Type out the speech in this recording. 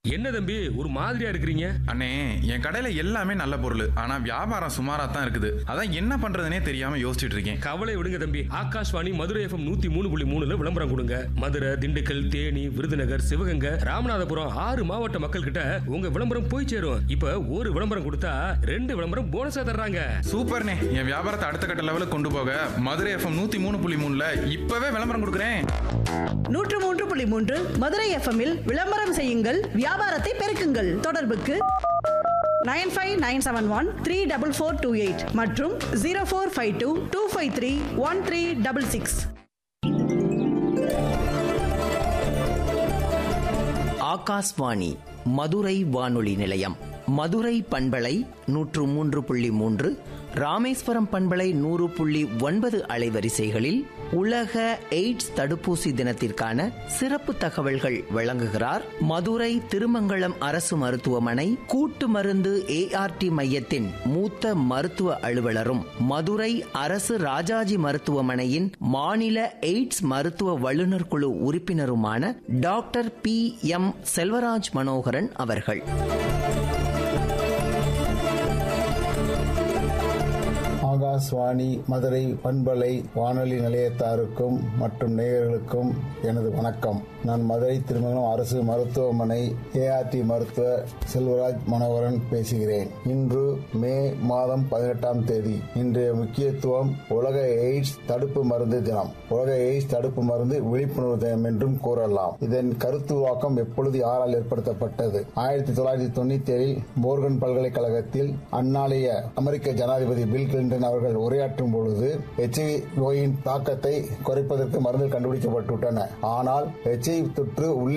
என்ன தம்பி ஒரு மாதிரியா இருக்கிறீங்க அண்ணே என் கடையில எல்லாமே நல்ல பொருள் ஆனா வியாபாரம் சுமாரா தான் இருக்குது அதான் என்ன பண்றதுனே தெரியாம யோசிச்சுட்டு இருக்கேன் கவலை விடுங்க தம்பி ஆகாஷ்வாணி மதுரை எஃப்எம் நூத்தி மூணு புள்ளி மூணுல விளம்பரம் கொடுங்க மதுரை திண்டுக்கல் தேனி விருதுநகர் சிவகங்கை ராமநாதபுரம் ஆறு மாவட்ட மக்கள் கிட்ட உங்க விளம்பரம் போய் சேரும் இப்ப ஒரு விளம்பரம் கொடுத்தா ரெண்டு விளம்பரம் போனஸா தர்றாங்க சூப்பர்ண்ணே என் வியாபாரத்தை அடுத்த கட்ட லெவலுக்கு கொண்டு போக மதுரை எஃப்எம் நூத்தி மூணு புள்ளி மூணுல இப்பவே விளம்பரம் கொடுக்குறேன் நூற்று மூன்று புள்ளி மூன்று மதுரை எஃப்எம்மில் விளம்பரம் செய்யுங்கள் வியாபாரத்தை பெருக்குங்கள் தொடர்புக்கு nine five nine seven one three double four two eight மற்றும் zero four five two two five three one three double six Akashvani Madurai வானொலி நிலையம் மதுரை பண்பலை நூற்று மூன்று புள்ளி மூன்று ராமேஸ்வரம் பண்பலை நூறு புள்ளி ஒன்பது அலைவரிசைகளில் உலக எய்ட்ஸ் தடுப்பூசி தினத்திற்கான சிறப்பு தகவல்கள் வழங்குகிறார் மதுரை திருமங்கலம் அரசு மருத்துவமனை கூட்டு மருந்து ஏஆர்டி மையத்தின் மூத்த மருத்துவ அலுவலரும் மதுரை அரசு ராஜாஜி மருத்துவமனையின் மாநில எய்ட்ஸ் மருத்துவ வல்லுநர் குழு உறுப்பினருமான doctor P M Selvaraj Manoharan அவர்கள் ஆகாஷ்வாணி மதுரை பண்பலை வானொலி நிலையத்தாருக்கும் மற்றும் நேயர்களுக்கும் எனது வணக்கம் நான் மதுரை திருமணம் அரசு மருத்துவமனை ஏஆர்டி மருத்துவ செல்வராஜ் மனோகரன் பேசுகிறேன் இன்று மே மாதம் பதினெட்டாம் தேதி இன்றைய முக்கியத்துவம் உலக எய்ட்ஸ் தடுப்பு மருந்து தினம் உலக எய்ட்ஸ் தடுப்பு மருந்து விழிப்புணர்வு தினம் என்றும் கூறலாம் இதன் கருத்துருவாக்கம் எப்பொழுது யாரால் ஏற்படுத்தப்பட்டது ஆயிரத்தி தொள்ளாயிரத்தி தொண்ணூத்தி ஏழில் மோர்கன் பல்கலைக்கழகத்தில் அந்நாளைய அமெரிக்க ஜனாதிபதி பில் கிளின்டன் அவர்கள் உரையாற்றும் பொழுது எச்ஐவி நோயின் தாக்கத்தை குறைப்பதற்கு மருந்து கண்டுபிடிக்கப்பட்டுவிட்டன ஆனால் எச்ஐவி தொற்று உள்ளே